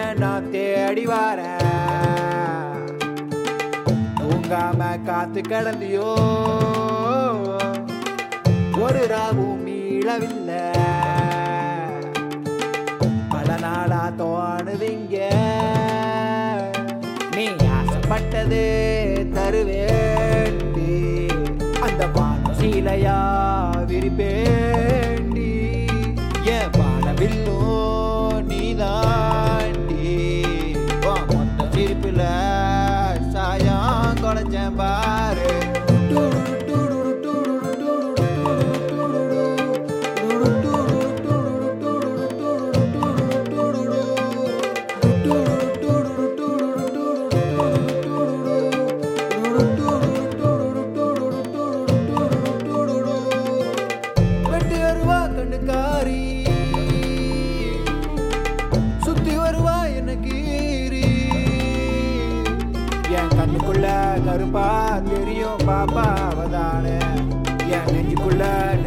நான் தேடி வரேன் தூங்காம காத்து கிடந்தியோ ஒரு ராவும் மீளவில்லை பல நாளா தோணுதிங்க நீ ஆசைப்பட்டது தருவேண்டி அந்த வான சீலையா விரிப்பேண்டி என் வானவில்லோ நீதாண்டி உன் மொத்த சிரிப்புல சாயம் குறைஞ்சேன் பாரு வெட்டி வருவா கண்ணுக்காரி சுத்தி வருவா என்ன கீரி என் கண்ணுக்குள்ள கருப்பா தெரியும் பாப்பா அவதானே என் நெஞ்சுக்குள்ள